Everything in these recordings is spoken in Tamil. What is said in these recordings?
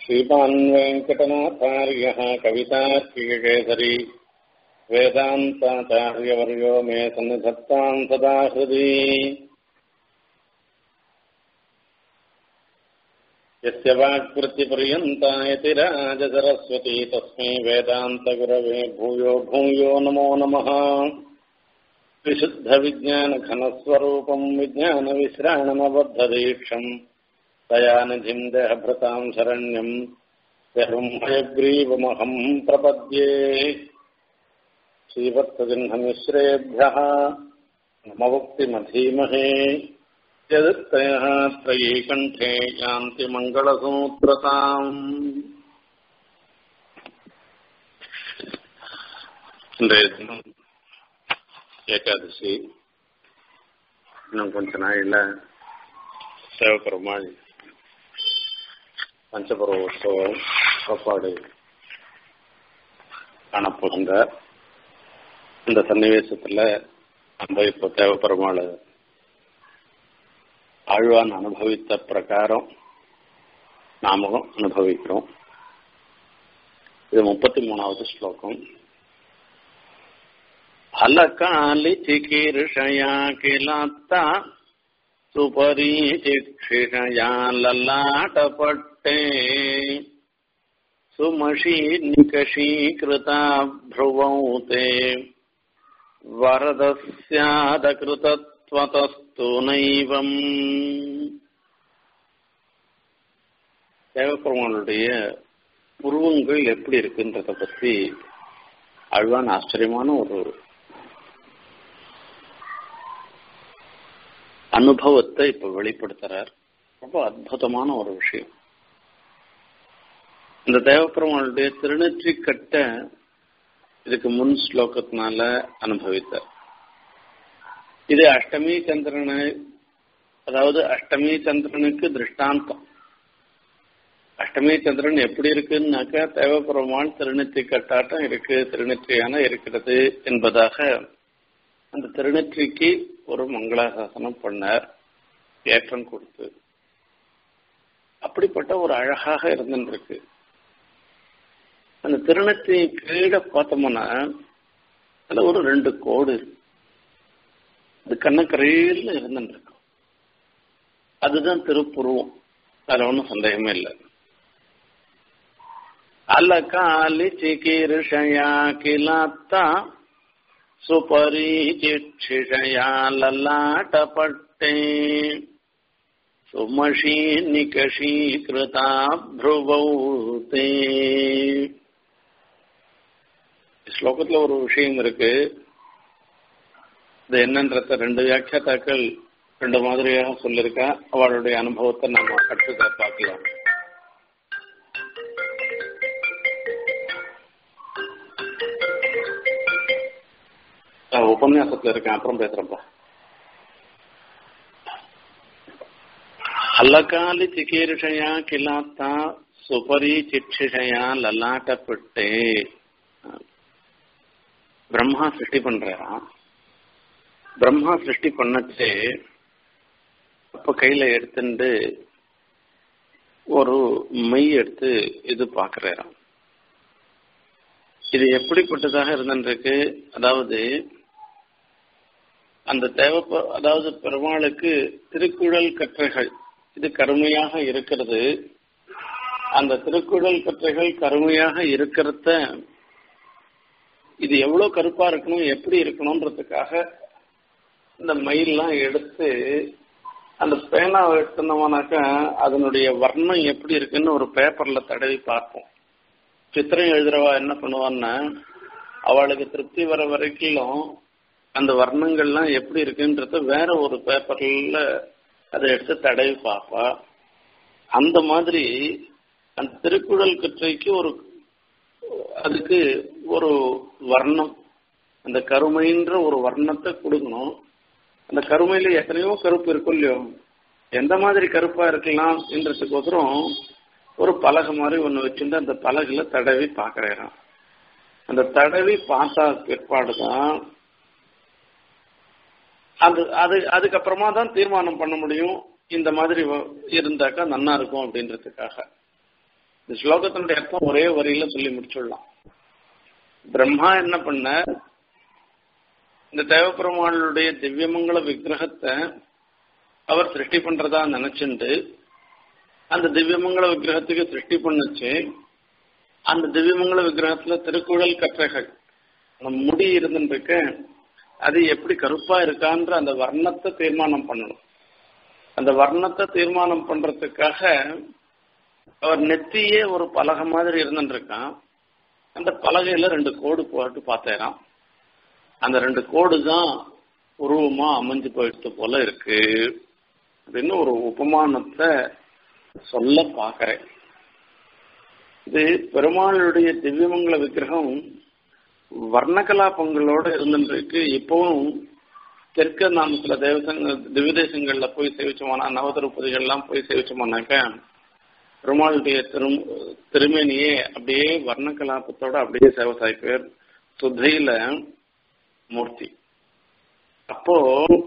श्रीमान् वेङ्कटनाथार्यः कवितार्किकेसरी वेदान्ताचार्यवर्यो मे सन्निधत्ताम् सदा हृदि यस्य वाक्वृत्तिपर्यन्ता यतिराजसरस्वती तस्मै वेदान्तगुरवे भूयो भूयो नमो नमः विशुद्धविज्ञानघनस्वरूपम् विज्ञानविश्राणमबद्धदीक्षम् दयानिधिम् देहभृताम् शरण्यम् ब्रह्मयग्रीवमहम् प्रपद्ये श्रीवत्सजिह्नमिश्रेभ्यः नमवक्तिमधीमहे यदत्रयः त्रयी कण्ठे यान्ति मङ्गलसूत्रताम् இன்றைய தினம் ஏகாதசி இன்னும் கொஞ்ச நாளில் தேவப்பெருமாள் பஞ்சபுர உற்சவம் புறப்பாடு காணப்போகின்ற இந்த சன்னிவேசத்தில் நம்ம இப்போ தேவப்பெருமாள் ஆழ்வான் அனுபவித்த பிரகாரம் நாமளும் அனுபவிக்கிறோம் இது முப்பத்தி மூணாவது ஸ்லோகம் அலகாலி சிகீர்ஷயா கிலாத்தா सुपरीचिक्षिषया ललाटपट्टे सुमषीनिकषीकृता भ्रुवौ ते वरदस्यादकृतत्वतस्तु नैवम् தேவப்பெருமானுடைய உருவங்கள் எப்படி இருக்குன்றத பத்தி அழ்வான் ஆச்சரியமான ஒரு அனுபவத்தை இப்ப வெளிப்படுத்துறார் ரொம்ப அற்புதமான ஒரு விஷயம் இந்த தேவப்பெருமானுடைய திருநெற்றி கட்ட இதுக்கு முன் ஸ்லோகத்தினால அனுபவித்தார் இது அஷ்டமி சந்திரனை அதாவது அஷ்டமி சந்திரனுக்கு திருஷ்டாந்தம் அஷ்டமி சந்திரன் எப்படி இருக்குன்னாக்கா தேவப்பெருமான் திருநெற்றி கட்டாட்டம் இருக்கு திருநெற்றியான இருக்கிறது என்பதாக அந்த திருநெற்றிக்கு ஒரு மங்களாசாசனம் பண்ணார் ஏற்றம் கொடுத்து அப்படிப்பட்ட ஒரு அழகாக இருந்துருக்கு அந்த திருநெற்றி கீழே பார்த்தோம்னா அதுல ஒரு ரெண்டு கோடு அது கண்ணக்கரையில் இருந்துருக்கும் அதுதான் திருப்புருவம் அதுல ஒன்றும் சந்தேகமே இல்லை அலகாலி சிகிருஷயா கிலாத்தா सुपरीचिक्षिषया ललाटपट्टे सुमषीनिकषीकृता भ्रुवौ ते ஸ்லோகத்துல ஒரு விஷயம் இருக்கு இது என்னன்றத ரெண்டு வியாக்கியாத்தாக்கள் ரெண்டு மாதிரியாக சொல்லியிருக்கா அவளுடைய அனுபவத்தை நம்ம அடுத்ததை பார்க்கலாம் உபன்யாசத்துல இருக்கேன் அப்புறம் பேசுறப்பா அல்லகாலி சிகீர்ஷயா கிலாத்தா சுபரி சிக்ஷிஷயா லலாட்டப்பட்டு பிரம்மா சிருஷ்டி பண்றான் பிரம்மா சிருஷ்டி பண்ணச்சு அப்ப கையில எடுத்துட்டு ஒரு மை எடுத்து இது பாக்குறாராம் இது எப்படிப்பட்டதாக இருந்திருக்கு அதாவது அந்த தேவ அதாவது பெருமாளுக்கு திருக்குழல் கற்றைகள் இது கருமையாக இருக்கிறது அந்த திருக்குழல் கற்றைகள் கருமையாக இருக்கிறத இது எவ்வளவு கருப்பா இருக்கணும் எப்படி இருக்கணும்ன்றதுக்காக இந்த மயிலாம் எடுத்து அந்த பேனாவை எடுத்தோம்னாக்கா அதனுடைய வர்ணம் எப்படி இருக்குன்னு ஒரு பேப்பர்ல தடவி பார்ப்போம் சித்திரம் எழுதுறவா என்ன பண்ணுவான்னா அவளுக்கு திருப்தி வர வரைக்கும் அந்த வர்ணங்கள்லாம் எப்படி இருக்குன்றத வேற ஒரு பேப்பர்ல அதை எடுத்து தடவி பார்ப்பா அந்த மாதிரி அந்த திருக்குறள் கற்றைக்கு ஒரு அதுக்கு ஒரு வர்ணம் அந்த கருமைன்ற ஒரு வர்ணத்தை கொடுக்கணும் அந்த கருமையில எத்தனையோ கருப்பு இருக்கும் இல்லையோ எந்த மாதிரி கருப்பா இருக்கலாம் என்றதுக்கோசரம் ஒரு பலகை மாதிரி ஒன்று வச்சுட்டு அந்த பலகையில தடவி பார்க்கறான் அந்த தடவி பார்த்தா பிற்பாடுதான் அது அது அதுக்கப்புறமா தான் தீர்மானம் பண்ண முடியும் இந்த மாதிரி வ- இருந்தாக்கா நன்னா இருக்கும் அப்படின்றதுக்காக இந்த ஸ்லோகத்தினுடைய அர்த்தம் ஒரே வரியில சொல்லி முடிச்சுடலாம் பிரம்மா என்ன பண்ண இந்த தேவப்பெருமாளுடைய திவ்யமங்கல விக்கிரகத்தை அவர் சிருஷ்டி பண்றதா நினைச்சுண்டு அந்த திவ்யமங்கல விக்கிரகத்துக்கு சிருஷ்டி பண்ணுச்சு அந்த திவ்யமங்கல விக்கிரகத்துல திருக்குழல் கற்றைகள் அந்த முடி இருந்துருக்கு அது எப்படி கருப்பா இருக்கான்ற அந்த வர்ணத்தை தீர்மானம் பண்ணணும் அந்த வர்ணத்தை தீர்மானம் பண்றதுக்காக அவர் நெத்தியே ஒரு பலகை மாதிரி இருந்துருக்கான் அந்த பலகையில ரெண்டு கோடு போட்டு பார்த்தேராம் அந்த ரெண்டு கோடு தான் உருவமா அமைஞ்சு போயிடுத்து போல இருக்கு அப்படின்னு ஒரு உபமானத்தை சொல்ல பாக்குறேன் இது பெருமாளுடைய திவ்யமங்கல விக்கிரகம் வர்ணகலாபங்களோட இருந்துருக்கு இப்பவும் தெற்க நாம் சில தேவசங்க திவ்யதேசங்கள்ல போய் சேவிச்சோம்னா நவதிருப்பதிகள்லாம் போய் சேவிச்சோம்னாக்க பெருமாளுடைய திரு திருமேனியே அப்படியே வர்ணகலாபத்தோட அப்படியே சேவை சாய்ப்பேர் சுதையில மூர்த்தி அப்போ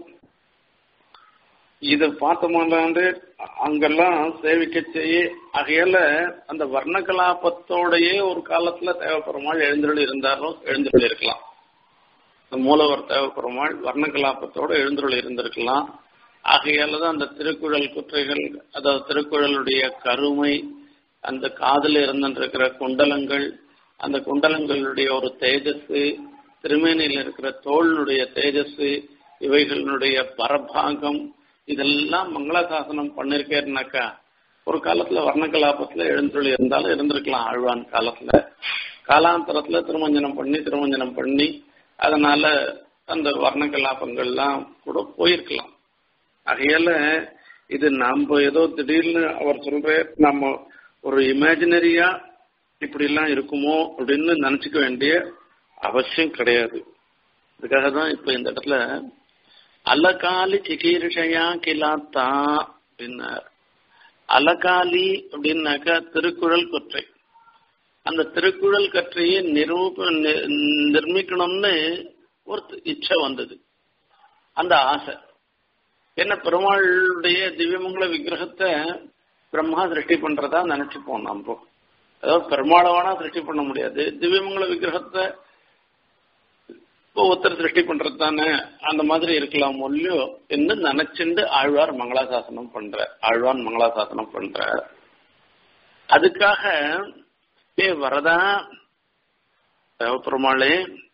இது பார்த்தோம்னாண்டு அங்கெல்லாம் சேவிக்க செய்ய ஆகையால அந்த வர்ணகலாபத்தோடயே ஒரு காலத்துல தேவப்பெருமாள் எழுந்தருள் இருந்தாலும் எழுந்தருள் இருக்கலாம் இந்த மூலவர் தேவப்பெருமாள் வர்ணகலாபத்தோட எழுந்தருள் இருந்திருக்கலாம் ஆகையால தான் அந்த திருக்குறள் குற்றைகள் அதாவது திருக்குறளுடைய கருமை அந்த காதில் இருந்திருக்கிற குண்டலங்கள் அந்த குண்டலங்களுடைய ஒரு தேஜஸ் திருமேனியில் இருக்கிற தோளினுடைய தேஜஸ் இவைகளுடைய பரபாகம் இதெல்லாம் மங்களாசாசனம் பண்ணிருக்கேன்னாக்கா ஒரு காலத்துல வர்ணகலாபத்துல எழுந்தொழி இருந்தாலும் இருந்திருக்கலாம் ஆழ்வான் காலத்துல காலாந்தரத்துல திருமஞ்சனம் பண்ணி திருமஞ்சனம் பண்ணி அதனால அந்த வர்ணகலாபங்கள்லாம் கூட போயிருக்கலாம் ஆகையால இது நாம ஏதோ திடீர்னு அவர் சொல்ற நம்ம ஒரு இமேஜினரியா இப்படி எல்லாம் இருக்குமோ அப்படின்னு நினைச்சுக்க வேண்டிய அவசியம் கிடையாது அதுக்காக தான் இப்ப இந்த இடத்துல அலகாலி சிகீர்ஷயா கிலாத்தா அப்படின்னார் அலகாலி அப்படின்னாக்கா திருக்குறள் கொற்றை அந்த திருக்குறள் கற்றையை நிரூப நிர்மிக்கணும்னு ஒரு இச்சை வந்தது அந்த ஆசை என்ன பெருமாளுடைய திவ்யமங்கல விக்கிரகத்தை பிரம்மா சிருஷ்டி பண்றதா நினைச்சுப்போம் நம்ம அதாவது பெருமாளை வேணா சிருஷ்டி பண்ண முடியாது திவ்யமங்கல விக்கிரகத்தை ஒருத்தர் சிருஷ்டி பண்றது தானே அந்த மாதிரி இருக்கலாம் இல்லையோ என்று நினைச்சுண்டு ஆழ்வார் மங்களாசாசனம் பண்ற ஆழ்வான் மங்களாசாசனம் பண்ற அதுக்காக ஏ வரதா பெருமாளே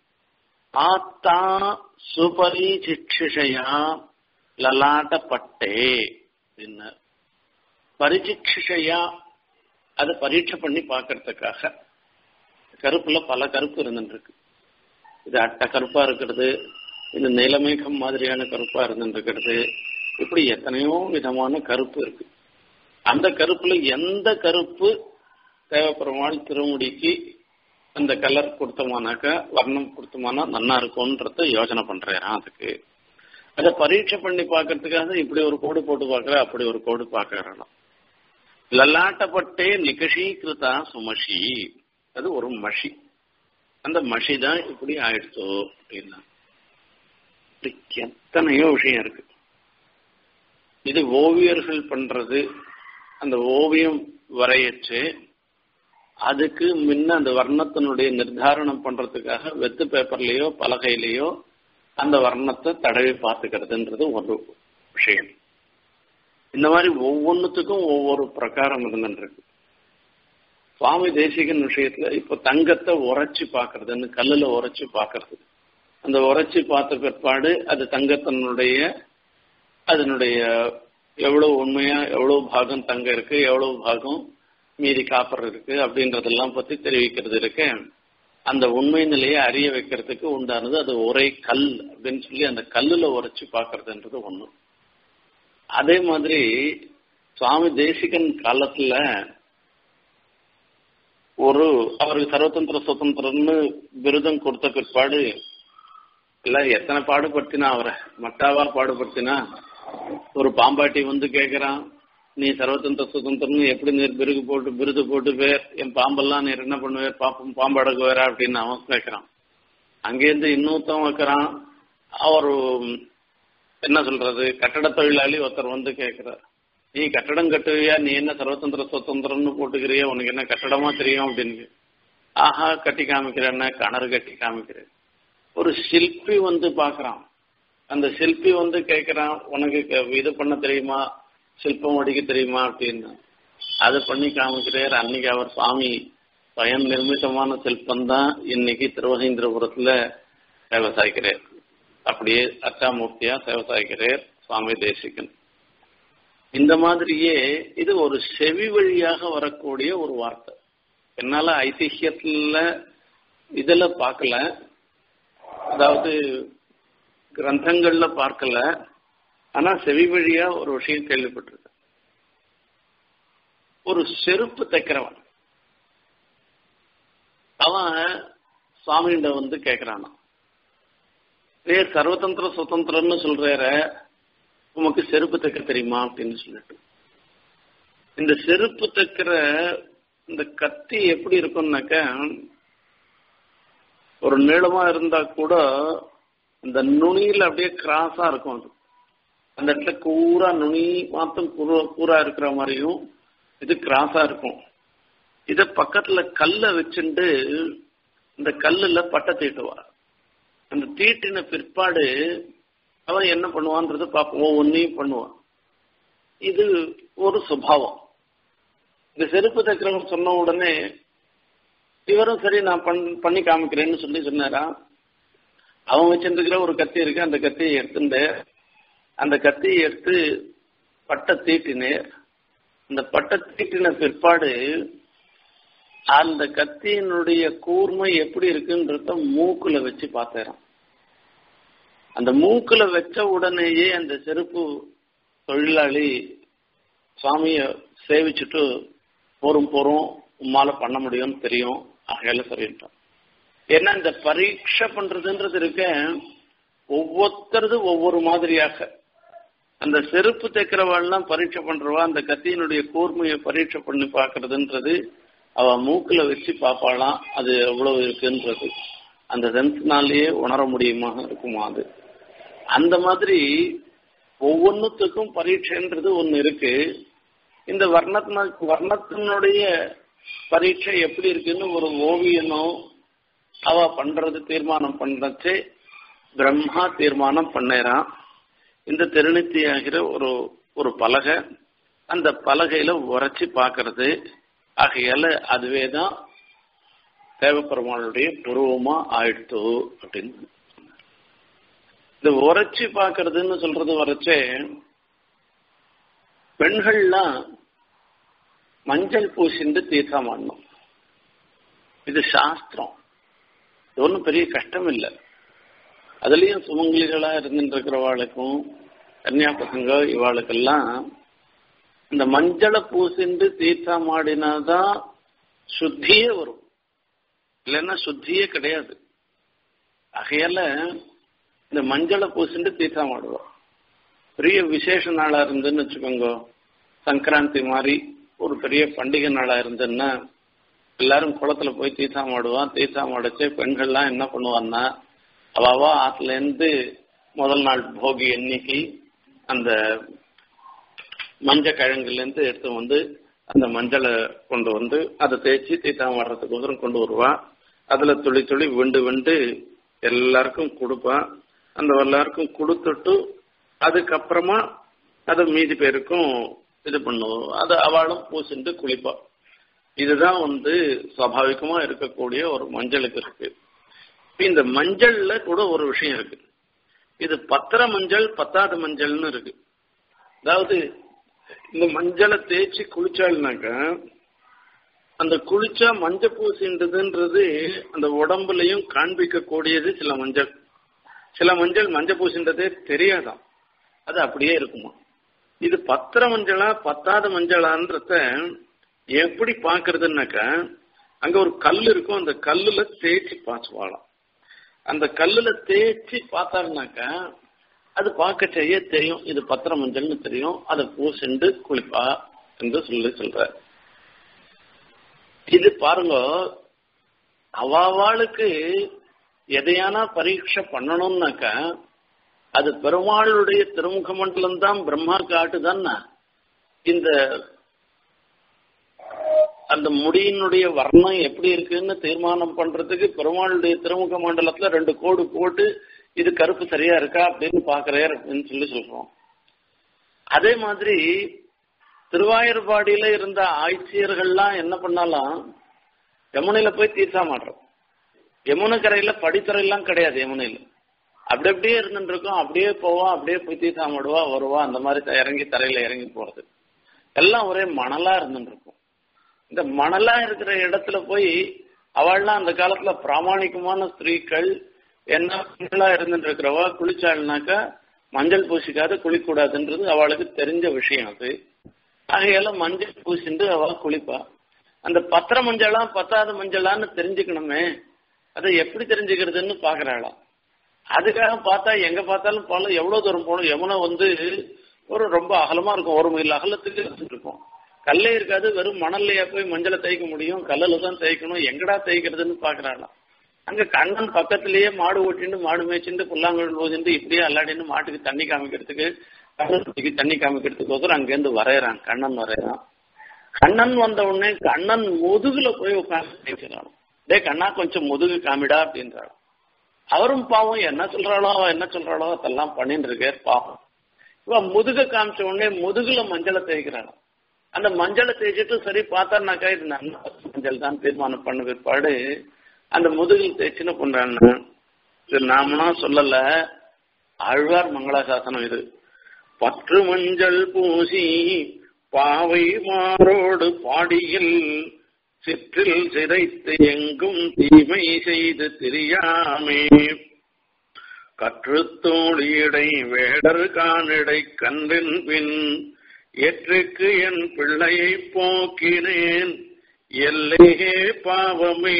ஆத்தா சுபரிசிக்ஷையா லலாட்டப்பட்டே என்ன பரிசிக்ஷையா அதை பரீட்சை பண்ணி பார்க்கறதுக்காக கருப்புல பல கருப்பு இருந்துருக்கு இது அட்டை கருப்பா இருக்கிறது இந்த நிலமேகம் மாதிரியான கருப்பா இருந்துருக்கிறது இப்படி எத்தனையோ விதமான கருப்பு இருக்கு அந்த கருப்புல எந்த கருப்பு தேவைப்படுமாள் திருமுடிக்கு அந்த கலர் கொடுத்தோமானாக்கா வர்ணம் கொடுத்தோமானா நன்னா இருக்கும்ன்றத யோசனை பண்றேன் அதுக்கு அதை பரீட்சை பண்ணி பார்க்கறதுக்காக இப்படி ஒரு கோடு போட்டு பார்க்கற அப்படி ஒரு கோடு பார்க்கறான் லல்லாட்டப்பட்டே நிகஷீகிருதா சுமஷி அது ஒரு மஷி அந்த மஷி தான் இப்படி ஆயிடுச்சோ அப்படின்னா எத்தனையோ விஷயம் இருக்கு இது ஓவியர்கள் பண்றது அந்த ஓவியம் வரையச்சு அதுக்கு முன்ன அந்த வர்ணத்தினுடைய நிர்தாரணம் பண்றதுக்காக வெத்து பேப்பர்லயோ பலகையிலயோ அந்த வர்ணத்தை தடவி பார்த்துக்கிறதுன்றது ஒரு விஷயம் இந்த மாதிரி ஒவ்வொன்றுத்துக்கும் ஒவ்வொரு பிரகாரம் இருந்துருக்கு சுவாமி தேசிகன் விஷயத்துல இப்ப தங்கத்தை உரைச்சு பாக்குறதுன்னு கல்லுல உரைச்சு பாக்குறது அந்த உரைச்சு பார்த்த பிற்பாடு அது தங்கத்தினுடைய அதனுடைய எவ்வளவு உண்மையா எவ்வளவு பாகம் தங்கம் இருக்கு எவ்வளவு பாகம் மீதி காப்பர் இருக்கு அப்படின்றதெல்லாம் பத்தி தெரிவிக்கிறது இருக்கு அந்த உண்மை நிலையை அறிய வைக்கிறதுக்கு உண்டானது அது ஒரே கல் அப்படின்னு சொல்லி அந்த கல்லுல உரைச்சு பாக்குறதுன்றது ஒண்ணு அதே மாதிரி சுவாமி தேசிகன் காலத்துல ஒரு அவருக்கு சர்வதந்திர சுதந்திரம்னு விருதம் கொடுத்த பிற்பாடு இல்ல எத்தனை பாடுபடுத்தினா அவரை மட்டாவா பாடுபடுத்தினா ஒரு பாம்பாட்டி வந்து கேக்குறான் நீ சர்வதந்திர சுதந்திரம்னு எப்படி நீர் பிருகு போட்டு விருது போட்டு பேர் என் பாம்பெல்லாம் நீர் என்ன பண்ணுவேர் பாப்பம் பாம்படக்கு வேற அப்படின்னு அவன் கேட்கறான் அங்கேருந்து இன்னொருத்தன் வைக்கிறான் அவர் என்ன சொல்றது கட்டட தொழிலாளி ஒருத்தர் வந்து கேட்கிறார் நீ கட்டடம் கட்டுவியா நீ என்ன சர்வதந்திர சுதந்திரம்னு போட்டுக்கிறியா உனக்கு என்ன கட்டடமா தெரியும் அப்படின்னு ஆஹா கட்டி காமிக்கிறேன்னா கிணறு கட்டி காமிக்கிறேன் ஒரு சிற்பி வந்து பாக்குறான் அந்த சிற்பி வந்து கேட்கிறான் உனக்கு க- இது பண்ண தெரியுமா சிற்பம் அடிக்க தெரியுமா அப்படின்னு அது பண்ணி காமிக்கிறார் அன்னைக்கு அவர் சுவாமி பயன் நிர்மித்தமான சிற்பம் தான் இன்னைக்கு திருவகேந்திரபுரத்துல சேவை சாய்க்கிறார் அப்படியே அச்சாமூர்த்தியா சேவை சாய்க்கிறார் சுவாமி தேசிகன் இந்த மாதிரியே இது ஒரு செவி வழியாக வரக்கூடிய ஒரு வார்த்தை என்னால ஐதிஹ்யத்துல இதுல பார்க்கல அதாவது கிரந்தங்கள்ல பார்க்கல ஆனா செவி வழியா ஒரு விஷயம் கேள்விப்பட்டிருக்கேன் ஒரு செருப்பு தைக்கிறவன் அவன் சுவாமிகிட்ட வந்து கேக்குறானா ஏ சர்வதந்திர சுதந்திரம்னு சொல்றார உமக்கு செருப்பு தைக்க தெரியுமா அப்படின்னு சொல்லிட்டு இந்த செருப்பு தைக்கிற இந்த கத்தி எப்படி இருக்கும்னாக்க ஒரு நீளமா இருந்தா கூட அந்த நுனியில அப்படியே கிராஸா இருக்கும் அது அந்த இடத்துல கூரா நுனி மாத்தம் கூரா- கூரா இருக்கிற மாதிரியும் இது கிராஸா இருக்கும் இத பக்கத்துல கல்ல வச்சுண்டு இந்த கல்லுல பட்டை தீட்டுவா அந்த தீட்டின பிற்பாடு அவன் என்ன பண்ணுவான்றது பார்ப்போம் ஒவ்வொன்றையும் பண்ணுவான் இது ஒரு சுபாவம் இந்த செருப்பு தைக்கிறவங்க சொன்ன உடனே இவரும் சரி நான் பண்- பண்ணி காமிக்கிறேன்னு சொல்லி சொன்னாரா அவன் வச்சிருக்கிற ஒரு கத்தி இருக்கு அந்த கத்தியை எடுத்துட்டு அந்த கத்தியை எடுத்து பட்டை தீட்டினேர் அந்த பட்டை தீட்டின பிற்பாடு அந்த கத்தியினுடைய கூர்மை எப்படி இருக்குன்றத மூக்குல வச்சு பார்த்தேன் அந்த மூக்குல வச்ச உடனேயே அந்த செருப்பு தொழிலாளி சுவாமிய சேவிச்சுட்டு போரும் போரும் உம்மால பண்ண முடியும்னு தெரியும் ஆகையால சரின்ட்டான் ஏன்னா இந்த பரீட்சை பண்றதுன்றது இருக்க ஒவ்வொருத்தரது ஒவ்வொரு மாதிரியாக அந்த செருப்பு தைக்கிறவாள்லாம் பரீட்சை பண்றவா அந்த கத்தியினுடைய கூர்மையை பரீட்சை பண்ணி பார்க்கறதுன்றது அவ மூக்குல வச்சு பார்ப்பாளாம் அது எவ்வளவு இருக்குன்றது அந்த சென்ஸ்னாலேயே உணர முடியுமா இருக்குமா அது அந்த மாதிரி ஒவ்வொன்றுத்துக்கும் பரீட்சைன்றது ஒண்ணு இருக்கு இந்த வர்ணத்தின வர்ணத்தினுடைய பரீட்சை எப்படி இருக்குன்னு ஒரு ஓவியனோ அவ பண்றது தீர்மானம் பண்றச்சே பிரம்மா தீர்மானம் பண்ணறான் இந்த திருநித்தி ஆகிற ஒரு ஒரு பலகை அந்த பலகையில உரைச்சி பார்க்கறது ஆகையால அதுவே தான் தேவப்பெருமாளுடைய புருவமா ஆயிடுத்து அப்படின்னு இந்த உரைச்சி பார்க்கறதுன்னு சொல்றது வரைச்சே பெண்கள்லாம் மஞ்சள் பூசிண்டு தீர்த்தம் ஆடணும் இது சாஸ்திரம் இது ஒன்றும் பெரிய கஷ்டம் இல்லை அதுலயும் சுமங்கலிகளா இருந்துட்டு இருக்கிறவாளுக்கும் கன்னியா பசங்க இவாளுக்கெல்லாம் இந்த மஞ்சளை பூசிண்டு தீர்த்தம் ஆடினாதான் சுத்தியே வரும் இல்லைன்னா சுத்தியே கிடையாது ஆகையால இந்த மஞ்சளை பூசிண்டு தீர்த்தம் ஆடுவோம் பெரிய விசேஷ நாளா இருந்துன்னு வச்சுக்கோங்க சங்கராந்தி மாதிரி ஒரு பெரிய பண்டிகை நாளா இருந்துன்னா எல்லாரும் குளத்துல போய் தீர்த்தம் ஆடுவான் தீர்த்தம் ஆடச்சே பெண்கள்லாம் என்ன பண்ணுவான்னா அவாவா ஆத்துல இருந்து முதல் நாள் போகி எண்ணிக்கை அந்த மஞ்ச கிழங்குல இருந்து எடுத்து வந்து அந்த மஞ்சளை கொண்டு வந்து அதை தேய்ச்சி தீர்த்தம் ஆடுறதுக்கு கொண்டு வருவான் அதுல துளி துளி விண்டு விண்டு எல்லாருக்கும் கொடுப்பான் அந்த எல்லாருக்கும் கொடுத்துட்டு அதுக்கப்புறமா அது மீதி பேருக்கும் இது பண்ணுவோம் அது அவளும் பூசிட்டு குளிப்பா இதுதான் வந்து சுவாபாவிகமா இருக்கக்கூடிய ஒரு மஞ்சளுக்கு இருக்கு இப்ப இந்த மஞ்சள்ல கூட ஒரு விஷயம் இருக்கு இது பத்திர மஞ்சள் பத்தாத மஞ்சள்னு இருக்கு அதாவது இந்த மஞ்சளை தேய்ச்சி குளிச்சாள்னாக்க அந்த குளிச்சா மஞ்சள் பூசின்றதுன்றது அந்த உடம்புலயும் காண்பிக்கக்கூடியது சில மஞ்சள் சில மஞ்சள் மஞ்சள் பூசின்றதே தெரியாதாம் அது அப்படியே இருக்குமா இது பத்திர மஞ்சளா பத்தாத மஞ்சளான்றத எப்படி பாக்குறதுன்னாக்கா அங்க ஒரு கல் இருக்கும் அந்த கல்லுல தேய்ச்சி பாய்ச்சுவாளாம் அந்த கல்லுல தேய்ச்சி பார்த்தாருனாக்கா அது பார்க்க செய்ய தெரியும் இது பத்திர மஞ்சள்னு தெரியும் அதை பூசிண்டு குளிப்பா என்று சொல்லி சொல்ற இது பாருங்க அவாவாளுக்கு எதையானா பரீட்சை பண்ணணும்னாக்கா அது பெருமாளுடைய திருமுக மண்டலம் தான் பிரம்மா காட்டுதான்னா இந்த அந்த முடியினுடைய வர்ணம் எப்படி இருக்குன்னு தீர்மானம் பண்றதுக்கு பெருமாளுடைய திருமுக மண்டலத்துல ரெண்டு கோடு போட்டு இது கருப்பு சரியா இருக்கா அப்படின்னு பாக்குறார் அப்படின்னு சொல்லி சொல்றோம் அதே மாதிரி திருவாயூர்பாடியில இருந்த ஆட்சியர்கள்லாம் என்ன பண்ணாலும் யமுனையில போய் தீர்த்தா மாட்டோம் யமுனை கரையில படித்துறையெல்லாம் கிடையாது யமுனையில அப்படி அப்படியே இருந்துட்டு இருக்கோம் அப்படியே போவோம் அப்படியே போய் தீர்த்தாமடுவா வருவா அந்த மாதிரி இறங்கி தரையில இறங்கி போறது எல்லாம் ஒரே மணலா இருந்துட்டு இருக்கும் இந்த மணலா இருக்கிற இடத்துல போய் அவள்லாம் அந்த காலத்துல பிராமணிகமான ஸ்திரீகள் என்ன பெண்களா இருந்துட்டு இருக்கிறவா குளிச்சாள்னாக்கா மஞ்சள் பூசிக்காத குளிக்கூடாதுன்றது அவளுக்கு தெரிஞ்ச விஷயம் அது ஆகையால மஞ்சள் பூசிண்டு அவ குளிப்பா அந்த பத்திர மஞ்சளா பத்தாவது மஞ்சளான்னு தெரிஞ்சுக்கணுமே அதை எப்படி தெரிஞ்சுக்கிறதுன்னு பாக்குறாளாம் அதுக்காக பார்த்தா எங்க பார்த்தாலும் பல எவ்வளவு தூரம் போகணும் யமுனை வந்து ஒரு ரொம்ப அகலமா இருக்கும் ஒரு மைல் அகலத்துக்கு இருக்கும் கல்லே இருக்காது வெறும் மணல்லையா போய் மஞ்சளை தேய்க்க முடியும் கல்லில் தான் தேய்க்கணும் எங்கடா தேய்க்கிறதுன்னு பாக்குறாளாம் அங்க கண்ணன் பக்கத்திலேயே மாடு ஓட்டிண்டு மாடு மேய்ச்சிண்டு புல்லாங்குழல் ஓதிண்டு இப்படியே அல்லாடின்னு மாட்டுக்கு தண்ணி காமிக்கிறதுக்கு கண்ணனுக்கு தண்ணி காமிக்கிறதுக்கோசரம் அங்கேருந்து வரையறான் கண்ணன் வரையறான் கண்ணன் வந்த உடனே கண்ணன் முதுகுல போய் உட்காந்து பேசுறான் டே கண்ணா கொஞ்சம் முதுகு காமிடா அப்படின்றாள் அவரும் பாவம் என்ன சொல்றாளோ அவ என்ன சொல்றாளோ அதெல்லாம் பண்ணிட்டு இருக்கார் பாவம் இவ முதுக காமிச்ச உடனே முதுகுல மஞ்சளை தேய்க்கிறாளாம் அந்த மஞ்சளை தேய்ச்சிட்டு சரி பார்த்தாருனாக்கா இது நல்ல மஞ்சள் தான் தீர்மானம் பண்ண பிற்பாடு அந்த முதுகில் தேய்ச்சின்னு பண்றான்னு இது நாமனா சொல்லல ஆழ்வார் மங்களாசாசனம் இது பற்று மஞ்சள் பூசி பாவை மாரோடு பாடியில் சிற்றில் சிதைத்து எங்கும் தீமை செய்து தெரியாமே கற்றுத்தோழியடை வேடர் காணிடை கன்றின் பின் ஏற்றுக்கு என் பிள்ளையை போக்கினேன் எல்லையே பாவமே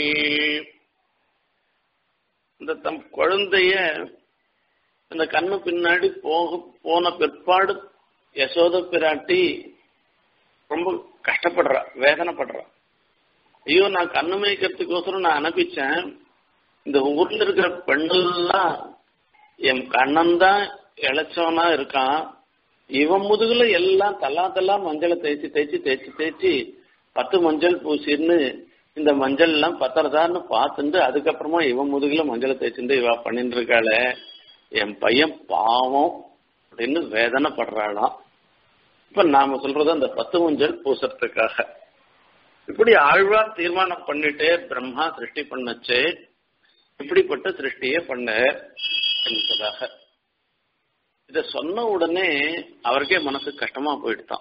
இந்த தம் குழந்தைய இந்த கண்ணு பின்னாடி போக போன பிற்பாடு யசோத பிராட்டி ரொம்ப கஷ்டப்படுறா வேதனைப்படுறா ஐயோ நான் கண்ணு மேய்க்கிறதுக்கோசரம் நான் அனுப்பிச்சேன் இந்த ஊர்ல இருக்கிற பெண்கள்லாம் என் கண்ணன் தான் இழைச்சவனா இருக்கான் இவன் முதுகுல எல்லாம் தல்லா தல்லா மஞ்சளை தேய்ச்சி தேய்ச்சி தேய்ச்சி தேய்ச்சி பத்து மஞ்சள் பூசின்னு இந்த மஞ்சள் எல்லாம் பத்திரதான்னு பார்த்துட்டு அதுக்கப்புறமா இவன் முதுகுல மஞ்சளை தேய்ச்சிட்டு இவ பண்ணிட்டு இருக்காளே என் பையன் பாவம் அப்படின்னு வேதனைப்படுறாளாம் இப்ப நாம சொல்றது அந்த பத்து மஞ்சள் பூசறதுக்காக இப்படி ஆழ்வார் தீர்மானம் பண்ணிட்டே பிரம்மா சிருஷ்டி பண்ணச்சே இப்படிப்பட்ட சிருஷ்டியே பண்ண என்பதாக இத சொன்ன உடனே அவருக்கே மனசு கஷ்டமா போயிடுதான்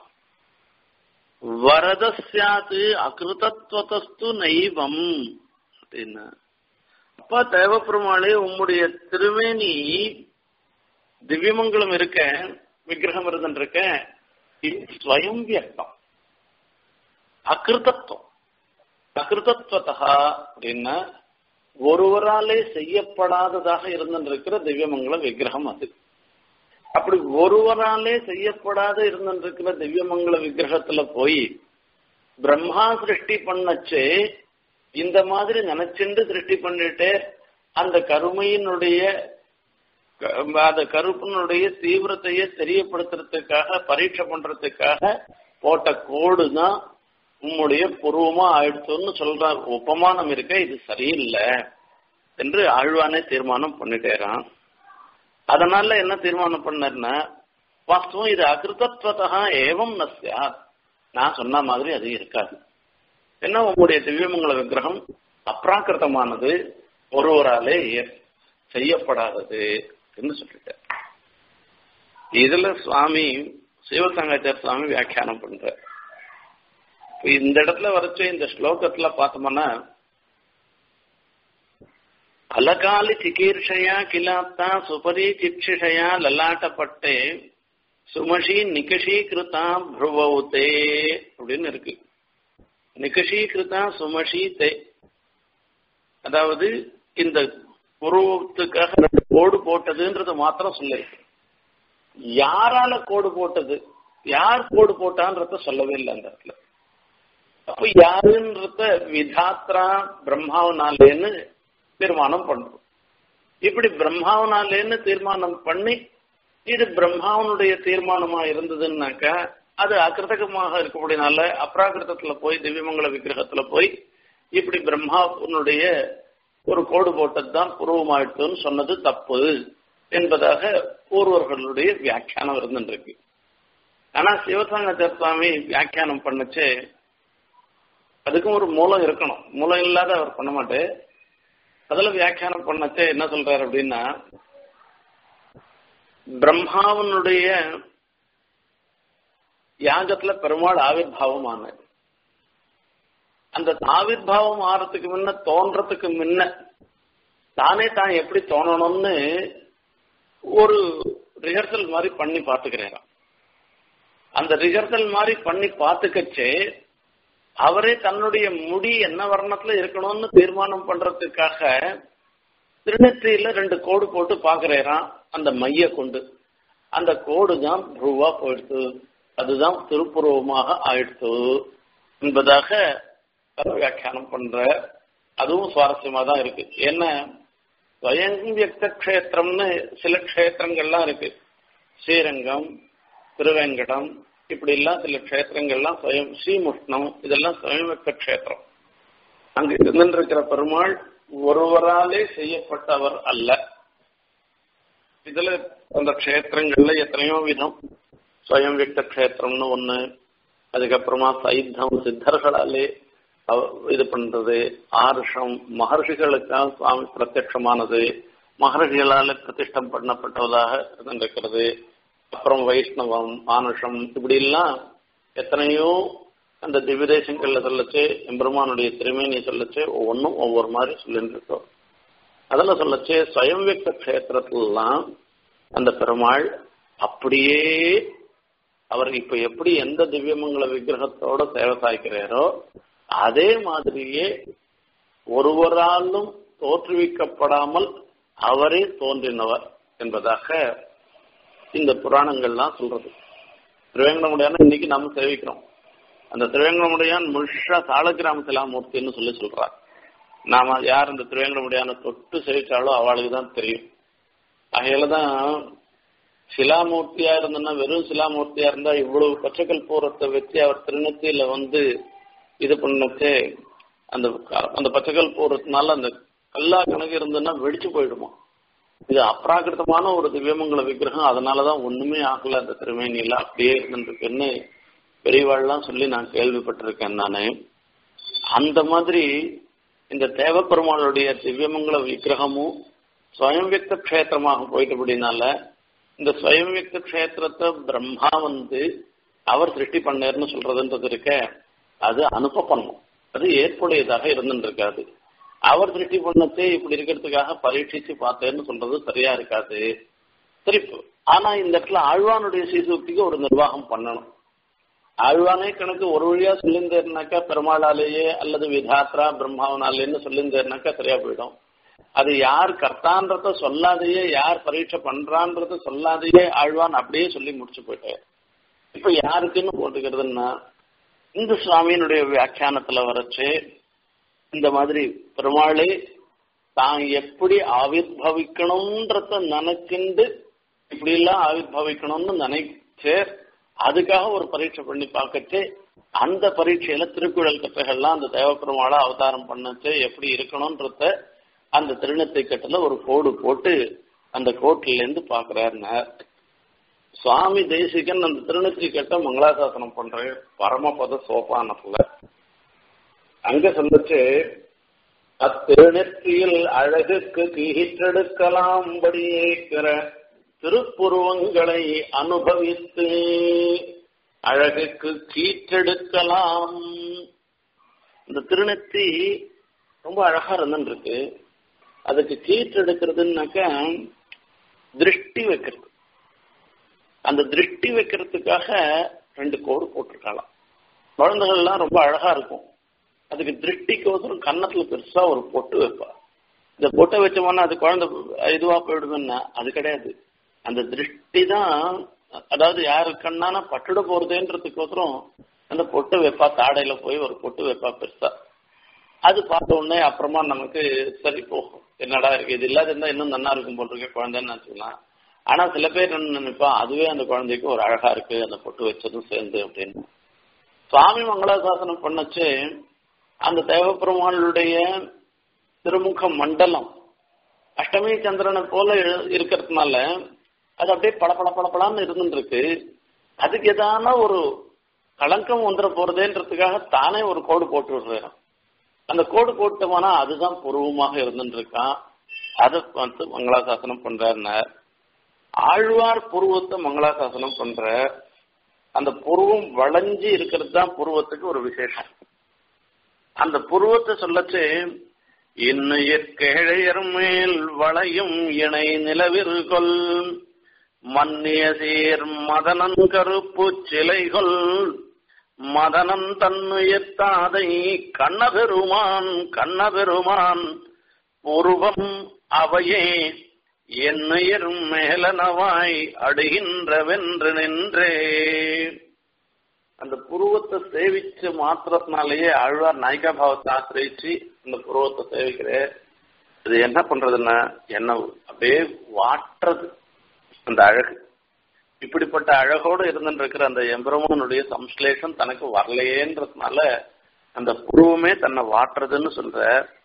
வரதஸ்யாது அகிருதத்வதஸ்து நைவம் அப்படின்னு அப்பா தேவப்பெருமாளே உம்முடைய திருமேனி திவ்யமங்கலம் இருக்க விக்கிரகம் இருந்துட்டு இருக்க இது ஸ்வயம் வியக்தம் அகிருதத்துவம் அகிருதத்வதா அப்படின்னா ஒருவராலே செய்யப்படாததாக இருந்திருக்கிற திவ்யமங்கல விக்கிரகம் அது அப்படி ஒருவராலே செய்யப்படாத இருந்திருக்கிற திவ்யமங்கல விக்கிரகத்துல போய் பிரம்மா சிருஷ்டி பண்ணச்சே இந்த மாதிரி நினைச்சுண்டு சிருஷ்டி பண்ணிட்டு அந்த கருமையினுடைய அந்த கருப்பினுடைய தீவிரத்தையே தெரியப்படுத்துறதுக்காக பரீட்சை பண்றதுக்காக போட்ட கோடு தான் உம்முடைய பூர்வமா ஆயிடுச்சுன்னு சொல்ற உபமானம் இருக்க இது சரியில்லை என்று ஆழ்வானே தீர்மானம் பண்ணிட்டேறான் அதனால என்ன தீர்மானம் பண்ணார்னா வாஸ்தவம் இது அகிருதத்வதா ஏவம் நஸ்யா நான் சொன்ன மாதிரி அது இருக்காது என்ன உங்களுடைய திவ்யமங்கல விக்கிரகம் அப்ராக்கிருத்தமானது ஒருவராலே செய்யப்படாதது என்று சொல்லிட்டார் இதுல சுவாமி சிவசங்காச்சார சுவாமி வியாக்கியானம் பண்ற இந்த இடத்துல வரைச்சு இந்த ஸ்லோகத்துல பார்த்தோம்னா அலகாலி சிகீர்ஷயா கிலாத்தா சுபரி சிக்ஷிஷயா லலாட்டப்பட்டே சுமஷி நிகஷீகிருதா புருவவுதே அப்படின்னு இருக்கு நிகஷீகிருதா சுமஷி தே அதாவது இந்த புருவத்துக்காக ரெண்டு கோடு போட்டதுன்றது மாத்திரம் சொல்லிருக்கு யாரால கோடு போட்டது யார் கோடு போட்டான்றத சொல்லவே இல்லை அந்த இடத்துல அப்ப யாருன்றத விதாத்ரா பிரம்மாவனாலேன்னு தீர்மானம் பண்றோம் இப்படி பிரம்மாவனாலேன்னு தீர்மானம் பண்ணி இது பிரம்மாவனுடைய தீர்மானமா இருந்ததுன்னாக்கா அது அகிருதகமாக இருக்கக்கூடியனால அப்ராகிருதத்துல போய் திவ்யமங்கல விக்கிரகத்துல போய் இப்படி பிரம்மாவுடைய ஒரு கோடு போட்டது தான் பூர்வமாயிட்டுன்னு சொன்னது தப்பு என்பதாக பூர்வர்களுடைய வியாக்கியானம் இருந்துருக்கு ஆனா சிவசாங்க சுவாமி வியாக்கியானம் பண்ணுச்சு அதுக்கும் ஒரு மூலம் இருக்கணும் மூலம் இல்லாத அவர் பண்ண மாட்டே அதுல வியாக்கியானம் பண்ணச்சே என்ன சொல்றாரு அப்படின்னா பிரம்மாவனுடைய யாகத்துல பெருமாள் ஆவிர்வாவம் ஆனது அந்த ஆவிர்வாவம் ஆறதுக்கு முன்ன தோன்றதுக்கு முன்ன தானே தான் எப்படி தோணணும்னு ஒரு ரிஹர்சல் மாதிரி பண்ணி பார்த்துக்கிறேன் அந்த ரிஹர்சல் மாதிரி பண்ணி பார்த்துக்கச்சே அவரே தன்னுடைய முடி என்ன வர்ணத்துல இருக்கணும்னு தீர்மானம் பண்றதுக்காக திருநெற்றியில ரெண்டு கோடு போட்டு பாக்குறாராம் அந்த மைய கொண்டு அந்த கோடு தான் ப்ரூவா போயிடுத்து அதுதான் திருப்புருவமாக ஆயிடுத்து என்பதாக வியாக்கியானம் பண்ற அதுவும் சுவாரஸ்யமா தான் இருக்கு என்ன ஸ்வயம் வியக்த கஷேத்திரம்னு சில க்ஷேத்திரங்கள்லாம் இருக்கு ஸ்ரீரங்கம் திருவேங்கடம் இப்படி எல்லாம் சில க்ஷேத்திரங்கள்லாம் ஸ்வயம் ஸ்ரீமுஷ்ணம் இதெல்லாம் ஸ்வயம் வியக்த கஷேத்திரம் அங்க இருந்திருக்கிற பெருமாள் ஒருவராலே செய்யப்பட்டவர் அல்ல இதுல அந்த க்ஷேத்திரங்கள்ல எத்தனையோ விதம் ஸ்வயம் வியக்த கஷேத்திரம்னு ஒண்ணு அதுக்கப்புறமா சைத்தம் சித்தர்களாலே இது பண்றது ஆருஷம் மகர்ஷிகளுக்காக சுவாமி பிரத்யட்சமானது மகர்ஷிகளால பிரதிஷ்டம் பண்ணப்பட்டதாக இருந்திருக்கிறது அப்புறம் வைஷ்ணவம் மானுஷம் இப்படி எல்லாம் எத்தனையோ அந்த திவ்யதேசங்கள்ல சொல்லச்சு எம்பெருமானுடைய திருமேனி சொல்லச்சு ஒவ்வொன்றும் ஒவ்வொரு மாதிரி சொல்லிட்டு இருக்கோம் அதில் சொல்லச்சு ஸ்வயம் வியக்த கஷேத்திரத்துலாம் அந்த பெருமாள் அப்படியே அவர் இப்ப எப்படி எந்த திவ்யமங்கல விக்கிரகத்தோட சேவை சாய்க்கிறாரோ அதே மாதிரியே ஒருவராலும் தோற்றுவிக்கப்படாமல் அவரே தோன்றினவர் என்பதாக இந்த புராணங்கள்லாம் சொல்றது திருவேங்கடமுடியான இன்னைக்கு நாம சேவிக்கிறோம் அந்த திருவேங்கடமுடியான் முழுஷா சாலக்கிராம சிலாமூர்த்தின்னு சொல்லி சொல்றார் நாம யார் இந்த திருவேங்கடமுடியான தொட்டு சேவிச்சாலோ அவளுக்கு தான் தெரியும் அகையில தான் சிலாமூர்த்தியா இருந்ததுன்னா வெறும் சிலாமூர்த்தியா இருந்தா இவ்வளவு பச்சைக்கல் பூரத்தை வச்சு அவர் திருநெத்தியில வந்து இது பண்ணச்சே அந்த அந்த பச்சைக்கல் பூரத்தினால அந்த கல்லா கணக்கு இருந்ததுன்னா வெடிச்சு போயிடுமா இது அப்ராகிருத்தமான ஒரு திவ்யமங்கல விக்கிரகம் அதனாலதான் ஒண்ணுமே ஆகல அந்த திருமேனியில அப்படியே இருந்துருக்குன்னு பெரியவாள்லாம் சொல்லி நான் கேள்விப்பட்டிருக்கேன் நானு அந்த மாதிரி இந்த தேவப்பெருமாளுடைய திவ்யமங்கல விக்கிரகமும் ஸ்வயம் வியக்த கஷேத்திரமாக போயிட்டபடினால இந்த ஸ்வயம் வியக்த கஷேத்திரத்தை பிரம்மா வந்து அவர் சிருஷ்டி பண்ணார்னு சொல்றதுன்றது இருக்க அது அனுப்பப்பண்ணும் அது ஏற்புடையதாக இருந்துருக்காது அவர் திருஷ்டி பண்ணத்தே இப்படி இருக்கிறதுக்காக பரீட்சிச்சு பார்த்தேன்னு சொல்றது சரியா இருக்காது சரி ஆனா இந்த இடத்துல ஆழ்வானுடைய சீசுக்திக்கு ஒரு நிர்வாகம் பண்ணணும் ஆழ்வானே கணக்கு ஒரு வழியா சொல்லியிருந்தேர்னாக்கா பெருமாளாலேயே அல்லது விதாத்ரா பிரம்மாவனாலேன்னு சொல்லியிருந்தேர்னாக்கா சரியா போயிடும் அது யார் கர்த்தான்றத சொல்லாதையே யார் பரீட்சை பண்றான்றத சொல்லாதையே ஆழ்வான் அப்படியே சொல்லி முடிச்சு போயிட்டார் இப்ப யாருக்குன்னு போட்டுக்கிறதுன்னா இந்த சுவாமியினுடைய வியாக்கியானத்துல வரைச்சு இந்த மாதிரி பெருமாளே தான் எப்படி ஆவிர்வவிக்கணும்ன்றத நினைக்கிண்டு இப்படி எல்லாம் ஆவிர்வவிக்கணும்னு நினைச்சு அதுக்காக ஒரு பரீட்சை பண்ணி பார்க்கச்சு அந்த பரீட்சையில திருக்குறள் கற்றைகள்லாம் அந்த தேவப்பெருமாளை அவதாரம் பண்ணச்சு எப்படி இருக்கணும்ன்றத அந்த திருநத்தை கட்டுல ஒரு கோடு போட்டு அந்த கோட்டில இருந்து பாக்குறாருன்னு சுவாமி தேசிகன் அந்த திருநெற்றி கட்ட மங்களாசாசனம் பண்ற பரமபத சோபானத்துல அங்க சொல்லுச்சு அத்திருநெற்றியில் அழகுக்கு கீற்றெடுக்கலாம்படி ஏற்கிற திருப்புருவங்களை அனுபவித்து அழகுக்கு கீற்றெடுக்கலாம் இந்த திருநெத்தி ரொம்ப அழகா இருந்துருக்கு அதுக்கு கீற்றெடுக்கிறதுனாக்க திருஷ்டி வைக்கிறது அந்த திருஷ்டி வைக்கிறதுக்காக ரெண்டு கோடு போட்டிருக்கலாம் குழந்தைகள்லாம் ரொம்ப அழகா இருக்கும் அதுக்கு திருஷ்டிக்கோசரம் கன்னத்துல பெருசா ஒரு பொட்டு வைப்பா இந்த பொட்டை வச்சோம்னா அது குழந்தை இதுவா போயிடுதுன்னா அது கிடையாது அந்த திருஷ்டி தான் அதாவது யாரு கண்ணான பட்டுட போறதுன்றதுக்கோசரம் அந்த பொட்டு வைப்பா தாடையில போய் ஒரு பொட்டு வைப்பா பெருசா அது பார்த்த உடனே அப்புறமா நமக்கு சரி போகும் என்னடா இருக்கு இது இல்லாத இருந்தா இன்னும் நல்லா இருக்கும் போல் இருக்க குழந்தைன்னு நினைச்சுக்கலாம் ஆனா சில பேர் என்ன நினைப்பா அதுவே அந்த குழந்தைக்கு ஒரு அழகா இருக்கு அந்த பொட்டு வச்சதும் சேர்ந்து அப்படின்னு சுவாமி மங்களாசாசனம் பண்ணச்சு அந்த தேவப்பெருமாளுடைய திருமுக மண்டலம் அஷ்டமி சந்திரனை போல இருக்கிறதுனால அது அப்படியே பள பள பளபளன்னு இருந்துட்டு இருக்கு அதுக்கு எதான ஒரு களங்கம் வந்துட போறதேன்றதுக்காக தானே ஒரு கோடு போட்டு விடுறான் அந்த கோடு போட்டோம்னா அதுதான் புருவமாக இருந்துட்டு இருக்கான் அதை வந்து மங்களாசாசனம் பண்றாருனார் ஆழ்வார் புருவத்தை மங்களாசாசனம் பண்ற அந்த புருவம் வளைஞ்சு இருக்கிறது தான் புருவத்துக்கு ஒரு விசேஷம் அந்த புருவத்தை சொல்லச்சு இன்னுயிர்கேழையர் மேல் வளையும் இணை நிலவிற்கொள் மன்னிய சீர் மதனன் கருப்பு சிலைகொள் மதனன் தன்னுயர்த்தாதை கண்ணபெருமான் கண்ணபெருமான் உருவம் அவையே என்னுயிர் மேலனவாய் அடுகின்றவென்று நின்றே அந்த புருவத்தை சேவிச்ச மாத்திரத்தினாலேயே ஆழ்வார் நாயிகா பாவத்தை ஆசிரியிச்சு அந்த புருவத்தை சேவிக்கிறேன் அது என்ன பண்றதுன்னா என்ன அப்படியே வாட்டுறது அந்த அழகு இப்படிப்பட்ட அழகோடு இருந்துட்டு இருக்கிற அந்த எம்பெருமானுடைய சம்ஸ்லேஷம் தனக்கு வரலையேன்றதுனால அந்த புருவமே தன்னை வாட்டுறதுன்னு சொல்ற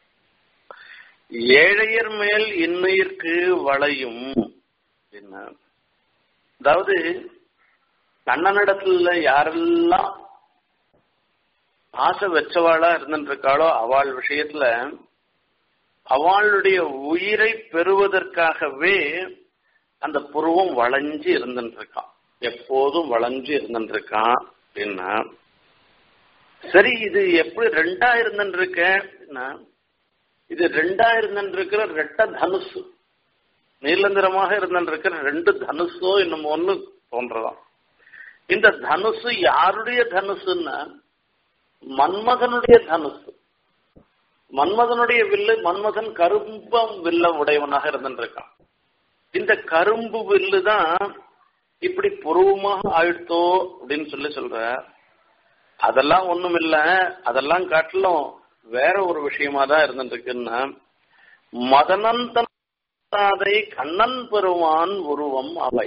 ஏழையர் மேல் இன்னுயிர்க்கு வளையும் என்ன அதாவது கண்ணனிடத்துல யாரெல்லாம் ஆசை வச்சவாளா இருந்துட்டு இருக்காளோ அவள் விஷயத்துல அவளுடைய உயிரை பெறுவதற்காகவே அந்த புருவம் வளைஞ்சு இருந்துட்டு இருக்கான் எப்போதும் வளைஞ்சு இருந்துட்டு இருக்கான் அப்படின்னா சரி இது எப்படி ரெண்டா இருந்துட்டு இருக்க அப்படின்னா இது ரெண்டா இருந்துட்டு இருக்கிற ரெட்ட தனுசு நீலந்திரமாக இருந்துட்டு இருக்கிற ரெண்டு தனுஷோ இன்னும் ஒண்ணு தோன்றதாம் இந்த தனுசு யாருடைய தனுசுன்னா மன்மதனுடைய தனுசு மன்மதனுடைய வில்லு மன்மதன் கரும்பம் வில்ல உடையவனாக இருந்துருக்கான் இந்த கரும்பு வில்லு தான் இப்படி புருவமாக ஆயிடுத்தோ அப்படின்னு சொல்லி சொல்ற அதெல்லாம் ஒண்ணும் இல்ல அதெல்லாம் காட்டிலும் வேற ஒரு விஷயமா தான் இருந்துருக்குன்னா மதனன் தாதை கண்ணன் பெருமான் உருவம் அவை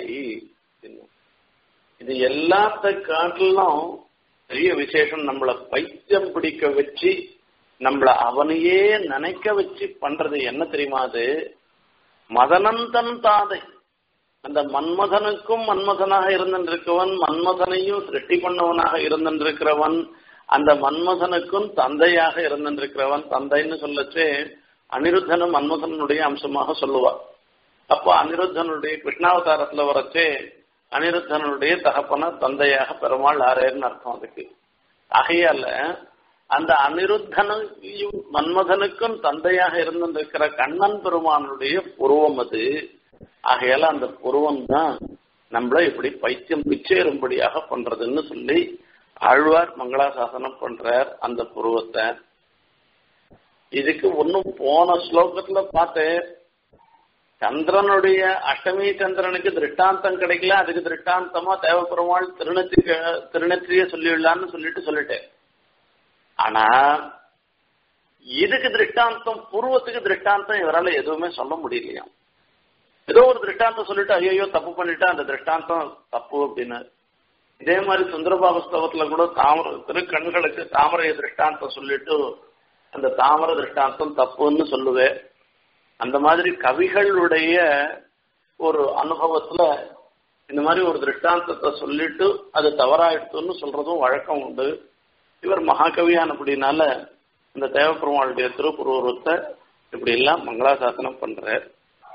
இது எல்லாத்த காட்டிலும் பெரிய விசேஷம் நம்மள பைத்தியம் பிடிக்க வச்சு நம்மள அவனையே நினைக்க வச்சு பண்றது என்ன தெரியுமா அது மதனந்தன் தாதை அந்த மன்மதனுக்கும் மன்மதனாக இருந்திருக்கவன் மன்மதனையும் சிருஷ்டி பண்ணவனாக இருந்திருக்கிறவன் அந்த மன்மதனுக்கும் தந்தையாக இருந்திருக்கிறவன் தந்தைன்னு சொல்லச்சு அனிருத்தனும் மன்மதனுடைய அம்சமாக சொல்லுவார் அப்போ அனிருத்தனுடைய கிருஷ்ணாவதாரத்துல வரச்சே அனிருத்தனுடைய தகப்பன தந்தையாக பெருமாள் ஆறேன்னு அர்த்தம் அதுக்கு ஆகையால அந்த அனிருத்தனையும் மன்மதனுக்கும் தந்தையாக இருந்திருக்கிற கண்ணன் பெருமானுடைய புருவம் அது ஆகையால அந்த புருவம் தான் நம்மள இப்படி பைத்தியம் பிச்சேறும்படியாக பண்றதுன்னு சொல்லி ஆழ்வார் மங்களாசாசனம் பண்றார் அந்த புருவத்தை இதுக்கு ஒன்னும் போன ஸ்லோகத்துல பார்த்தேன் சந்திரனுடைய அஷ்டமி சந்திரனுக்கு திருஷ்டாந்தம் கிடைக்கல அதுக்கு திருஷ்டாந்தமா தேவப்பெருமாள் திருநெற்றி திருநெற்றிய சொல்லிடலான்னு சொல்லிட்டு சொல்லிட்டேன் ஆனா இதுக்கு திருஷ்டாந்தம் பூர்வத்துக்கு திருஷ்டாந்தம் இவரால் எதுவுமே சொல்ல முடியலையா ஏதோ ஒரு திருஷ்டாந்தம் சொல்லிட்டு ஐயோ தப்பு பண்ணிட்டா அந்த திருஷ்டாந்தம் தப்பு அப்படின்னு இதே மாதிரி சுந்தரபாபஸ்தவத்துல கூட தாமர திருக்கண்களுக்கு தாமரை திருஷ்டாந்தம் சொல்லிட்டு அந்த தாமர திருஷ்டாந்தம் தப்புன்னு சொல்லுவேன் அந்த மாதிரி கவிகளுடைய ஒரு அனுபவத்துல இந்த மாதிரி ஒரு திருஷ்டாந்தத்தை சொல்லிட்டு அது தவறாயிடுத்துன்னு சொல்றதும் வழக்கம் உண்டு இவர் மகாகவியானபடினால இந்த தேவப்பெருமாளுடைய திருப்புருவத்தை இப்படி எல்லாம் மங்களாசாசனம் பண்றார்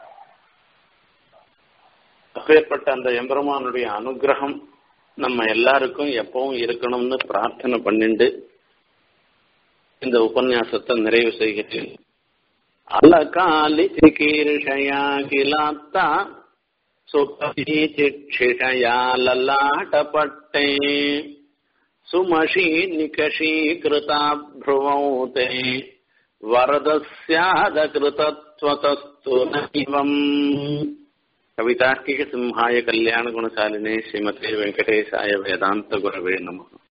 அப்பேற்பட்ட அந்த எம்பெருமானுடைய அனுகிரகம் நம்ம எல்லாருக்கும் எப்பவும் இருக்கணும்னு பிரார்த்தனை பண்ணிண்டு இந்த உபன்யாசத்தை நிறைவு செய்கிறேன் अलकालि चिकीर्षया किलात्ता सुपीचिक्षिषया ललाटपट्टे सुमषी निकषीकृता भ्रुवौ ते वरदस्यादकृतत्वतस्तु नैवम् कवितार्किकसिंहाय कल्याणगुणशालिने श्रीमते वेङ्कटेशाय वेदान्तगुरवे नमः